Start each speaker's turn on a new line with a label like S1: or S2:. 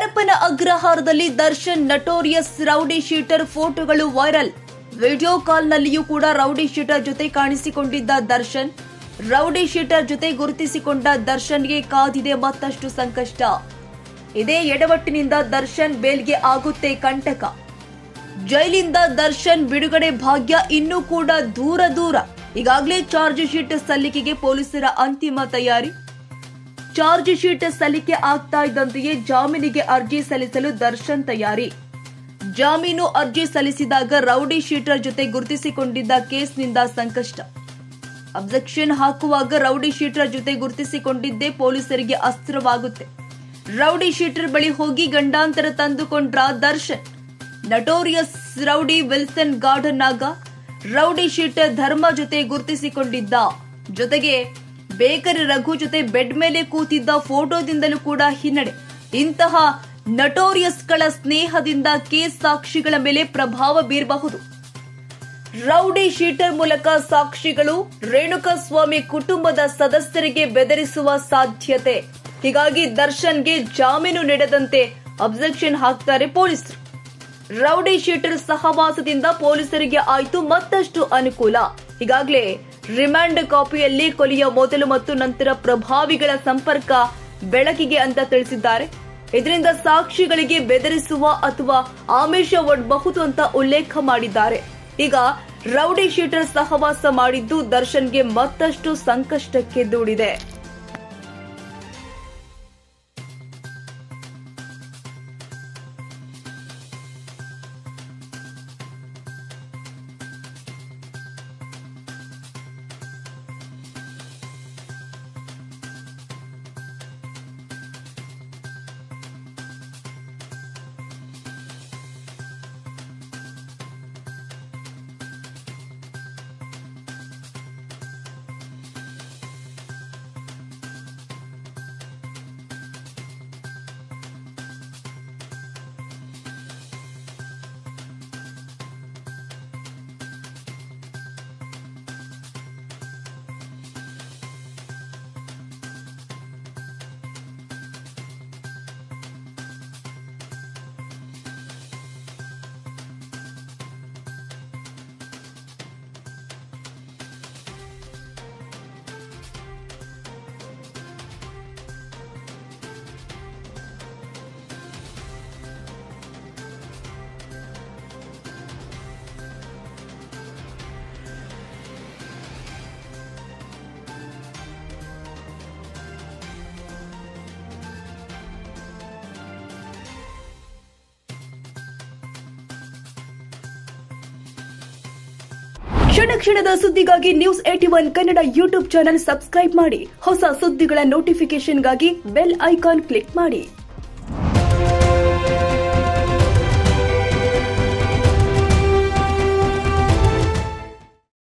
S1: ಪರಪ್ಪನ ಅಗ್ರಹಾರದಲ್ಲಿ Darshan notorious rowdy sheeter ಫೋಟೋಗಳು viral video ಕಾಲ್ನಲ್ಲಿಯೂ ಕೂಡ ರೌಡಿ ಶೀಟರ್ ಜೊತೆ ಕಾಣಿಸಿಕೊಂಡಿದ್ದ ದರ್ಶನ್ ರೌಡಿ ಶೀಟರ್ ಜೊತೆ ಗುರುತಿಸಿಕೊಂಡ ದರ್ಶನ್ಗೆ ಕಾದಿದೆ ಮತ್ತಷ್ಟು ಸಂಕಷ್ಟ ಇದೇ ಎಡವಟ್ಟಿನಿಂದ ದರ್ಶನ್ ಬೇಲ್ಗೆ ಆಗುತ್ತೆ ಕಂಟಕ ಜೈಲಿಂದ ದರ್ಶನ್ ಬಿಡುಗಡೆ ಭಾಗ್ಯ ಇನ್ನೂ ಕೂಡ ದೂರ ದೂರ ಈಗಾಗಲೇ ಚಾರ್ಜ್ ಶೀಟ್ ಸಲ್ಲಿಕೆಗೆ ಪೊಲೀಸರ ಅಂತಿಮ ತಯಾರಿ ಚಾರ್ಜ್ ಶೀಟ್ ಸಲ್ಲಿಕೆ ಆಗ್ತಾ ಇದ್ದಂತೆಯೇ ಜಾಮೀನಿಗೆ ಅರ್ಜಿ ಸಲ್ಲಿಸಲು ದರ್ಶನ್ ತಯಾರಿ ಜಾಮೀನು ಅರ್ಜಿ ಸಲ್ಲಿಸಿದಾಗ ರೌಡಿ ಶೀಟರ್ ಜೊತೆ ಗುರುತಿಸಿಕೊಂಡಿದ್ದ ಕೇಸ್ನಿಂದ ಸಂಕಷ್ಟ ಅಬ್ಜೆಕ್ಷನ್ ಹಾಕುವಾಗ ರೌಡಿ ಶೀಟರ್ ಜೊತೆ ಗುರುತಿಸಿಕೊಂಡಿದ್ದೇ ಪೊಲೀಸರಿಗೆ ಅಸ್ತ್ರವಾಗುತ್ತೆ ರೌಡಿ ಶೀಟರ್ ಬಳಿ ಹೋಗಿ ಗಂಡಾಂತರ ತಂದುಕೊಂಡ್ರ Darshan notorious rowdy Wilson garden ಆಗ ರೌಡಿ ಶೀಟರ್ ಧರ್ಮ ಜೊತೆ ಗುರುತಿಸಿಕೊಂಡಿದ್ದ ಜೊತೆಗೆ ಬೇಕರಿ ರಘು ಜೊತೆ ಬೆಡ್ ಮೇಲೆ ಕೂತಿದ್ದ ಫೋಟೋದಿಂದಲೂ ಕೂಡ ಹಿನ್ನಡೆ ಇಂತಹ ನಟೋರಿಯಸ್ಗಳ ಸ್ನೇಹದಿಂದ ಕೇಸ್ ಸಾಕ್ಷಿಗಳ ಮೇಲೆ ಪ್ರಭಾವ ಬೀರಬಹುದು ರೌಡಿ ಶೀಟರ್ ಮೂಲಕ ಸಾಕ್ಷಿಗಳು ರೇಣುಕಸ್ವಾಮಿ ಕುಟುಂಬದ ಸದಸ್ಯರಿಗೆ ಬೆದರಿಸುವ ಸಾಧ್ಯತೆ ಹೀಗಾಗಿ ದರ್ಶನ್ಗೆ ಜಾಮೀನು ನೀಡದಂತೆ ಅಬ್ಜೆಕ್ಷನ್ ಹಾಕ್ತಾರೆ ಪೊಲೀಸರು ರೌಡಿ ಶೀಟರ್ ಸಹವಾಸದಿಂದ ಪೊಲೀಸರಿಗೆ ಆಯ್ತು ಮತ್ತಷ್ಟು ಅನುಕೂಲ ಈಗಾಗಲೇ ರಿಮಾಂಡ್ ಕಾಪಿಯಲ್ಲಿ ಕೊಲೆಯ ಮೊದಲು ಮತ್ತು ನಂತರ ಪ್ರಭಾವಿಗಳ ಸಂಪರ್ಕ ಬೆಳಕಿಗೆ ಅಂತ ತಿಳಿಸಿದ್ದಾರೆ ಇದರಿಂದ ಸಾಕ್ಷಿಗಳಿಗೆ ಬೆದರಿಸುವ ಅಥವಾ ಆಮಿಷ ಒಡ್ಬಹುದು ಅಂತ ಉಲ್ಲೇಖ ಮಾಡಿದ್ದಾರೆ ಈಗ ರೌಡಿ ಶೀಟರ್ ಸಹವಾಸ ಮಾಡಿದ್ದು ದರ್ಶನ್ಗೆ ಮತ್ತಷ್ಟು ಸಂಕಷ್ಟಕ್ಕೆ ದೂಡಿದೆ ಕ್ಷಣ ಕ್ಷಣದ ಸುದ್ದಿಗಾಗಿ news eighty one Kannada YouTube channel subscribe ಮಾಡಿ ಹೊಸ ಸುದ್ದಿಗಳ ನೋಟಿಫಿಕೇಶನ್ಗಾಗಿ ಬೆಲ್ ಐಕಾನ್ ಕ್ಲಿಕ್ ಮಾಡಿ